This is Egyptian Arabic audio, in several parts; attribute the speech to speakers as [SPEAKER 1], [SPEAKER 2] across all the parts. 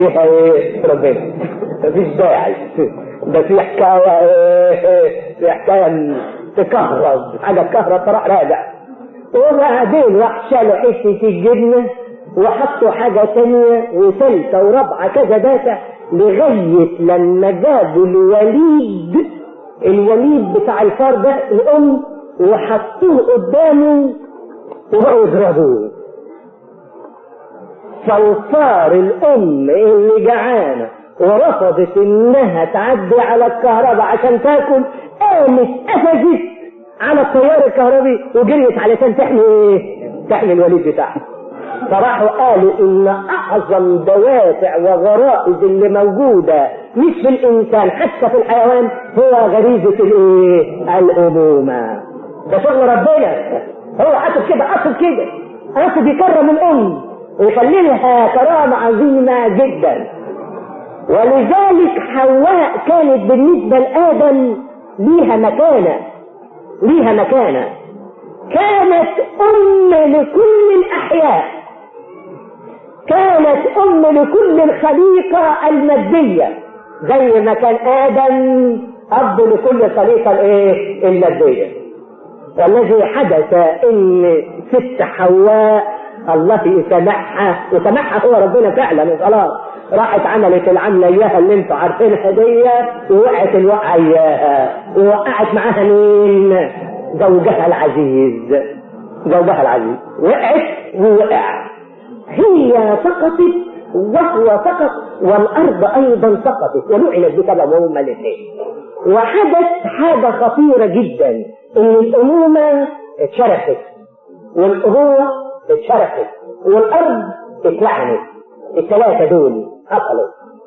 [SPEAKER 1] فيها ايه ربنا مفيش داعي ده في حكايه ايه في حكايه تكهرب حاجه تكهرب فراح راجع وبعدين راح شالوا حته الجبنه وحطوا حاجه ثانيه وثالثه ورابعه كذا دافع لغايه لما جابوا الوليد الوليد بتاع الفار ده الام وحطوه قدامه وبقوا يضربوه فالفار الام اللي جعانه ورفضت انها تعدي على الكهرباء عشان تاكل قامت قفزت على التيار الكهربي وجريت علشان تحمي ايه؟ تحمي الوليد بتاعها فراحوا قالوا ان اعظم دوافع وغرائز اللي موجوده مش في الانسان حتى في الحيوان هو غريزه الايه؟ الامومه ده شغل ربنا هو قصد كده قصد كده قصد يكرم الام ويخلي لها كرامه عظيمه جدا ولذلك حواء كانت بالنسبه لادم ليها مكانه ليها مكانه كانت ام لكل الاحياء كانت ام لكل الخليقه الماديه زي ما كان ادم اب لكل الخليقه الايه الماديه والذي حدث ان ست حواء الله يسامحها وسامحها هو ربنا فعلا خلاص راحت عملت العمله اياها اللي انتوا عارفينها دي ووقعت الوقعه اياها ووقعت معاها مين؟ زوجها العزيز زوجها العزيز وقعت ووقع هي سقطت وهو سقط والارض ايضا سقطت ولعنت بسبب هما الاثنين وحدث حاجه خطيره جدا ان الامومه اتشرفت والابوه اتشرفت والارض اتلعنت الثلاثه دول حصلوا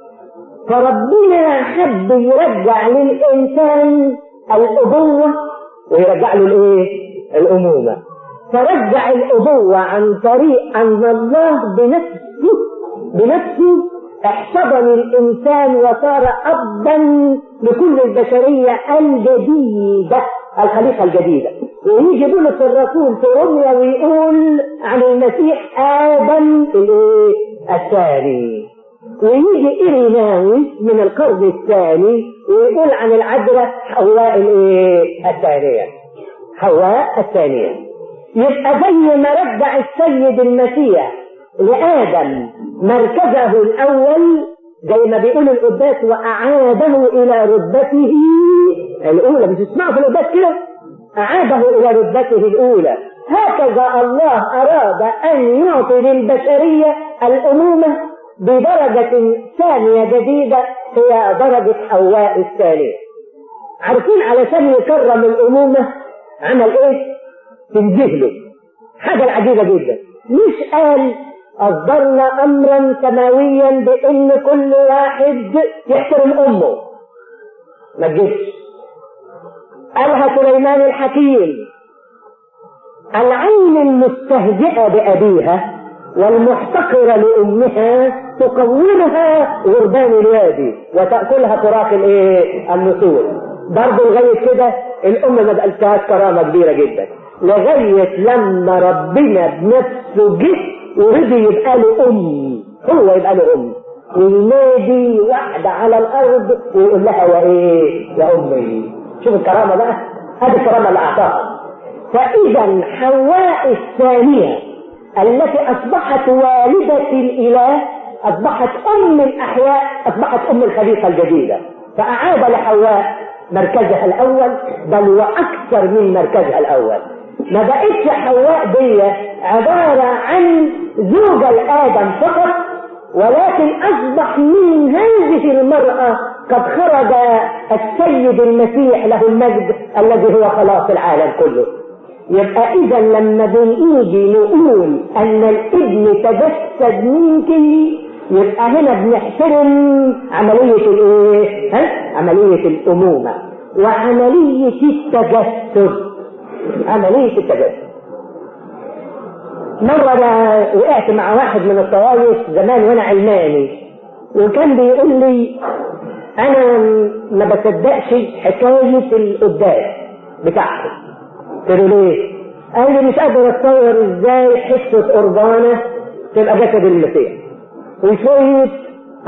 [SPEAKER 1] فربنا حب يرجع للانسان الابوه ويرجع له الايه؟ الامومه فرجع الابوه عن طريق ان الله بنفسه بنفسه احتضن الانسان وصار ابا لكل البشريه الجديده الخليقه الجديده ويجي بولس الرسول في روميا ويقول عن المسيح ادم الايه؟ الثاني ويجي إيريناوس من القرن الثاني ويقول عن العذراء حواء الايه؟ الثانية حواء الثانية يبقى زي ما رجع السيد المسيح لآدم مركزه الأول زي ما بيقول القداس وأعاده إلى رتبته الأولى مش تسمعوا في القداس كده أعاده إلى رتبته الأولى هكذا الله أراد أن يعطي للبشرية الأمومة بدرجة ثانية جديدة هي درجة حواء الثانية عارفين علشان يكرم الأمومة عمل إيه؟ تنجهله حاجة عجيبة جدا مش قال أصدرنا أمرا سماويا بأن كل واحد يحترم أمه ما تجيش قالها سليمان الحكيم العين المستهزئة بأبيها والمحتقرة لأمها تقومها غربان الوادي وتأكلها تراث الايه؟ النسور برضه لغاية كده الأم ما بقالتهاش كرامة كبيرة جدا لغاية لما ربنا بنفسه جه ورضي يبقى له أم هو يبقى له أم وينادي واحدة على الأرض ويقول لها يا إيه؟ يا أمي شوف الكرامة بقى هذه الكرامة اللي أعطاها فإذا حواء الثانية التي أصبحت والدة الإله أصبحت أم الأحياء أصبحت أم الخليقة الجديدة فأعاد لحواء مركزها الأول بل وأكثر من مركزها الأول ما بقتش حواء دي عبارة عن زوجة لآدم فقط ولكن أصبح من هذه المرأة قد خرج السيد المسيح له المجد الذي هو خلاص العالم كله يبقى اذا لما بنيجي نقول ان الابن تجسد منك يبقى هنا بنحترم عملية الايه؟ ها؟ عملية الامومة وعملية التجسد عملية التجسد مرة أنا وقعت مع واحد من الطوائف زمان وانا علماني وكان بيقول لي انا ما بصدقش حكاية القداس بتاعته قلت له ليه؟ قال لي مش قادر اتصور ازاي حته قربانه تبقى جسد المسيح وشويه